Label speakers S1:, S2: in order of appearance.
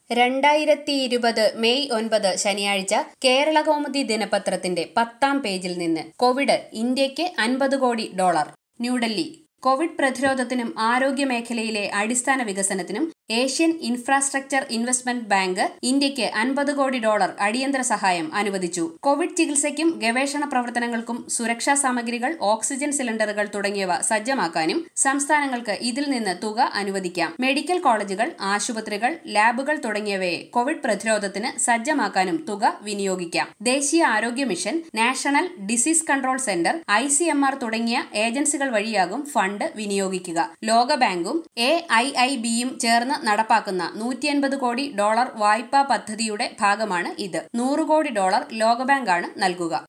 S1: രണ്ടായിരത്തി ഇരുപത് മെയ് ഒൻപത് ശനിയാഴ്ച കേരളകൗമുദി ദിനപത്രത്തിന്റെ പത്താം പേജിൽ നിന്ന് കോവിഡ് ഇന്ത്യയ്ക്ക് അൻപത് കോടി ഡോളർ ന്യൂഡൽഹി കോവിഡ് പ്രതിരോധത്തിനും ആരോഗ്യ മേഖലയിലെ അടിസ്ഥാന വികസനത്തിനും ഏഷ്യൻ ഇൻഫ്രാസ്ട്രക്ചർ ഇൻവെസ്റ്റ്മെന്റ് ബാങ്ക് ഇന്ത്യയ്ക്ക് അൻപത് കോടി ഡോളർ അടിയന്തര സഹായം അനുവദിച്ചു കോവിഡ് ചികിത്സയ്ക്കും ഗവേഷണ പ്രവർത്തനങ്ങൾക്കും സുരക്ഷാ സാമഗ്രികൾ ഓക്സിജൻ സിലിണ്ടറുകൾ തുടങ്ങിയവ സജ്ജമാക്കാനും സംസ്ഥാനങ്ങൾക്ക് ഇതിൽ നിന്ന് തുക അനുവദിക്കാം മെഡിക്കൽ കോളേജുകൾ ആശുപത്രികൾ ലാബുകൾ തുടങ്ങിയവയെ കോവിഡ് പ്രതിരോധത്തിന് സജ്ജമാക്കാനും തുക വിനിയോഗിക്കാം ദേശീയ ആരോഗ്യ mission national disease control centre I C M R തുടങ്ങിയ ഏജൻസികൾ വഴിയാകും ഫണ്ട് വിനിയോഗിക്കുക ലോകബാങ്കും എ ഐ ഐ ബിയും ചേർന്ന് നടപ്പാക്കുന്ന നൂറ്റി അൻപത് കോടി ഡോളർ വായ്പാ പദ്ധതിയുടെ ഭാഗമാണ് ഇത് നൂറ് കോടി ഡോളർ ലോകബാങ്കാണ് നൽകുക